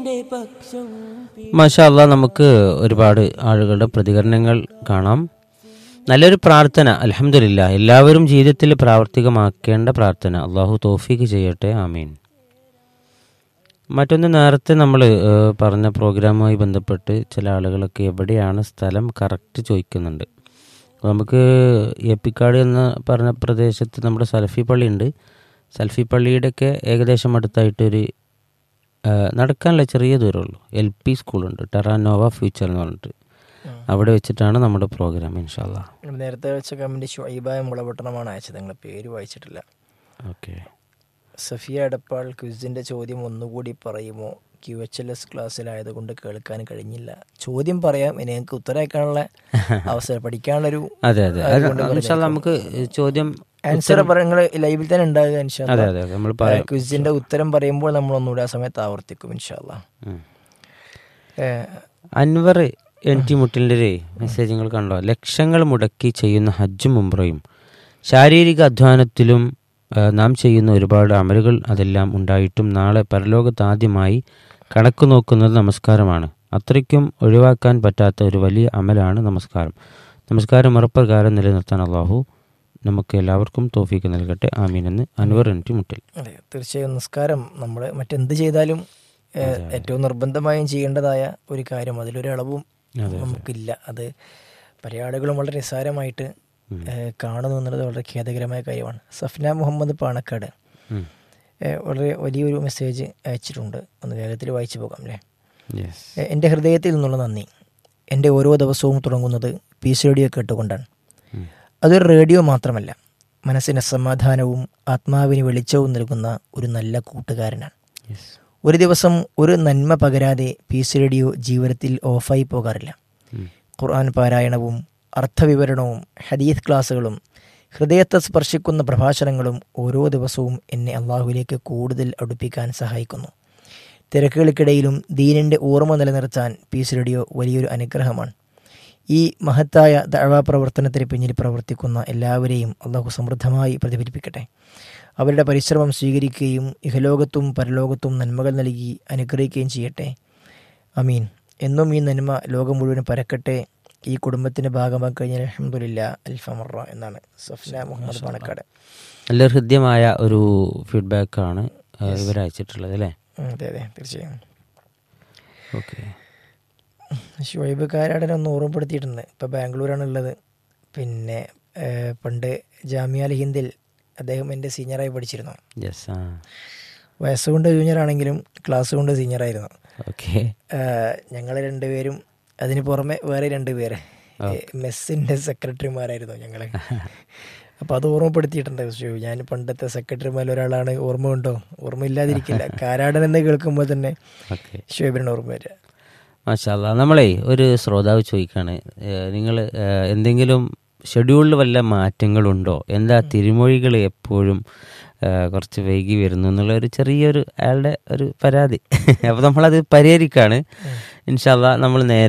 മാഷാ അല്ലാ നമുക്ക് ഒരുപാട് ആളുകളുടെ പ്രതികരണങ്ങൾ കാണാം നല്ലൊരു പ്രാർത്ഥന അലഹമില്ല എല്ലാവരും ജീവിതത്തിൽ പ്രാവർത്തികമാക്കേണ്ട പ്രാർത്ഥന അള്ളാഹു തോഫീക്ക് ചെയ്യട്ടെ ആമീൻ മറ്റൊന്ന് നേരത്തെ നമ്മൾ പറഞ്ഞ പ്രോഗ്രാമുമായി ബന്ധപ്പെട്ട് ചില ആളുകളൊക്കെ എവിടെയാണ് സ്ഥലം കറക്റ്റ് ചോദിക്കുന്നുണ്ട് അപ്പോൾ നമുക്ക് എപ്പിക്കാട് എന്ന് പറഞ്ഞ പ്രദേശത്ത് നമ്മുടെ സൽഫി പള്ളി ഉണ്ട് സൽഫി പള്ളിയുടെയൊക്കെ ഏകദേശം അടുത്തായിട്ടൊരു ആ, നടക്കാനുള്ള ചെറിയ ദൂരമുള്ളൂ എൽ പി സ്കൂളുണ്ട് ടെറാനോവ ഫ്യൂച്ചർ എന്ന് പറഞ്ഞിട്ട് അവിടെ വെച്ചിട്ടാണ് നമ്മുടെ പ്രോഗ്രാം ഇൻഷാല്ല നേരത്തെ വെച്ച കമന്റ് ഷുഐബായ മുളപട്ടണമാണ് അയച്ചത് നിങ്ങളെ പേര് വായിച്ചിട്ടില്ല ഓക്കെ സഫിയ എടപ്പാൾ ക്വിസിന്റെ ചോദ്യം ഒന്നുകൂടി പറയുമോ ക്യു എച്ച് എൽ എസ് ക്ലാസ്സിലായതുകൊണ്ട് കേൾക്കാൻ കഴിഞ്ഞില്ല ചോദ്യം പറയാം ഇനി ഞങ്ങൾക്ക് ഉത്തരവാക്കാനുള്ള അവസരം പഠിക്കാനുള്ളൊരു അതെ അതെ അത് ഇൻഷാല്ല നമുക്ക് ചോദ്യം ആൻസർ നിങ്ങൾ ലൈവിൽ തന്നെ ഉണ്ടാകുക അതെ ഇൻഷാല്ല അതെ നമ്മൾ പറയാം ക്വിസിന്റെ ഉത്തരം പറയുമ്പോൾ നമ്മൾ ഒന്നുകൂടി ആ സമയത്ത് ആവർത്തിക്കും ഇൻഷാല്ല ഉം. അൻവർ എൻ ടി മുട്ടിലിൻ്റെ ഒരു മെസ്സേജ് നിങ്ങൾ കണ്ടോ ലക്ഷങ്ങൾ മുടക്കി ചെയ്യുന്ന ഹജ്ജും ഉംറയും ശാരീരിക അധ്വാനത്തിലും ആ, നാം ചെയ്യുന്ന ഒരുപാട് അമലുകൾ അതെല്ലാം ഉണ്ടായിട്ടും നാളെ പരലോകത്ത് ആദ്യമായി കണക്ക് നോക്കുന്നത് നമസ്കാരമാണ് അത്രയ്ക്കും ഒഴിവാക്കാൻ പറ്റാത്ത ഒരു വലിയ അമലാണ് നമസ്കാരം നമസ്കാരം ഉറപ്രകാരം നിലനിർത്താൻ അള്ളാഹു നമുക്ക് എല്ലാവർക്കും തോഫീക്ക് നൽകട്ടെ ആമീൻ എന്ന് അൻവർ എൻ ടി മുട്ടിൽ അതെ തീർച്ചയായും നിസ്കാരം നമ്മൾ മറ്റെന്ത് ചെയ്താലും ഏഹ്, ഏറ്റവും നിർബന്ധമായും ചെയ്യേണ്ടതായ ഒരു കാര്യം അതിലൊരു അളവും നമുക്കില്ല അത് പല ആളുകളും വളരെ നിസ്സാരമായിട്ട് ഏഹ്, കാണുന്നു എന്നുള്ളത് വളരെ ഖേദകരമായ കാര്യമാണ് സഫ്ന മുഹമ്മദ് പാണക്കാട് ഉം. ഏഹ്, വളരെ വലിയൊരു മെസ്സേജ് അയച്ചിട്ടുണ്ട് ഒന്ന് വേഗത്തിൽ വായിച്ചു പോകാം അല്ലേ യെസ് ഏഹ്, എൻ്റെ ഹൃദയത്തിൽ നിന്നുള്ള നന്ദി എൻ്റെ ഓരോ ദിവസവും തുടങ്ങുന്നത് പീസ് റേഡിയോ കേട്ടുകൊണ്ടാണ് ഉം. അതൊരു റേഡിയോ മാത്രമല്ല മനസ്സിന് സമാധാനവും ആത്മാവിന് വെളിച്ചവും നൽകുന്ന ഒരു നല്ല കൂട്ടുകാരനാണ് യെസ് ഒരു ദിവസം ഒരു നന്മ പകരാതെ പീസ് റേഡിയോ ജീവിതത്തിൽ ഓഫായി പോകാറില്ല ഉം. ഖുർആൻ പാരായണവും അർത്ഥവിവരണവും ഹദീസ് ക്ലാസ്സുകളും ഹൃദയത്തെ സ്പർശിക്കുന്ന പ്രഭാഷണങ്ങളും ഓരോ ദിവസവും എന്നെ അള്ളാഹുവിലേക്ക് കൂടുതൽ അടുപ്പിക്കാൻ സഹായിക്കുന്നു തിരക്കുകൾക്കിടയിലും ദീനിൻ്റെ ഓർമ്മ നിലനിർത്താൻ പീസ് റേഡിയോ വലിയൊരു അനുഗ്രഹമാണ് ഈ മഹത്തായ ദഴവാ പ്രവർത്തനത്തിന് പിന്നിൽ പ്രവർത്തിക്കുന്ന എല്ലാവരെയും അള്ളാഹു സമൃദ്ധമായി പ്രതിഫലിപ്പിക്കട്ടെ അവരുടെ പരിശ്രമം സ്വീകരിക്കുകയും ഇഹലോകത്തും പരലോകത്തും നന്മകൾ നൽകി അനുഗ്രഹിക്കുകയും ചെയ്യട്ടെ അമീൻ എന്നും ഈ നന്മ ലോകം മുഴുവൻ പരക്കട്ടെ ഈ കുടുംബത്തിന്റെ ഭാഗമായി കഴിഞ്ഞാൽ അലഹമുല്ല അൽഫമറ എന്നാണ് സഫ്ന മുഹമ്മദ് പണക്കാട് നല്ല ഹൃദ്യമായ ഒരു ഫീഡ്ബാക്കാണ് ഇവർ അയച്ചിട്ടുള്ളത് അല്ലേ ഉം, അതെ അതെ തീർച്ചയായും ഓക്കെ ഷുഹൈബ് കാരാടനെ ഒന്ന് ഓർമ്മപ്പെടുത്തിയിട്ടുണ്ട് ഇപ്പോൾ ബാംഗ്ലൂരാണ് ഉള്ളത് പിന്നെ ഏഹ്, പണ്ട് ജാമിയ അൽ ഹിന്ദിൽ അദ്ദേഹം എൻ്റെ സീനിയറായി പഠിച്ചിരുന്നു യെസ് ആ വയസ്സുകൊണ്ട് ജൂനിയർ ആണെങ്കിലും ക്ലാസ് കൊണ്ട് സീനിയറായിരുന്നു ഓക്കെ ഞങ്ങൾ രണ്ടുപേരും അതിന് പുറമെ വേറെ രണ്ടുപേര് മെസ്സിൻ്റെ സെക്രട്ടറിമാരായിരുന്നു ഞങ്ങൾ അപ്പോൾ അത് ഓർമ്മപ്പെടുത്തിയിട്ടുണ്ട് ഷു ഞാൻ പണ്ടത്തെ സെക്രട്ടറിമാരിൽ ഒരാളാണ് ഓർമ്മ ഉണ്ടോ ഓർമ്മയില്ലാതിരിക്കില്ല കാരാടൻ എന്ന് കേൾക്കുമ്പോൾ തന്നെ ഓക്കെ ഷുഹൈബിനാണ് ഓർമ്മ വരിക മാഷാല്ല നമ്മളെ ഒരു ശ്രോതാവ് ചോദിക്കാണ് നിങ്ങൾ എന്തെങ്കിലും ഷെഡ്യൂളിൽ വല്ല മാറ്റങ്ങളുണ്ടോ എന്താ തിരുമൊഴികൾ എപ്പോഴും ഏ, കുറച്ച് വൈകി വരുന്നു എന്നുള്ള ഒരു ചെറിയൊരു അയാളുടെ ഒരു പരാതി അപ്പോൾ നമ്മളത് പരിഹരിക്കാണ് ഇൻഷാല്ല നമ്മൾ നേരെ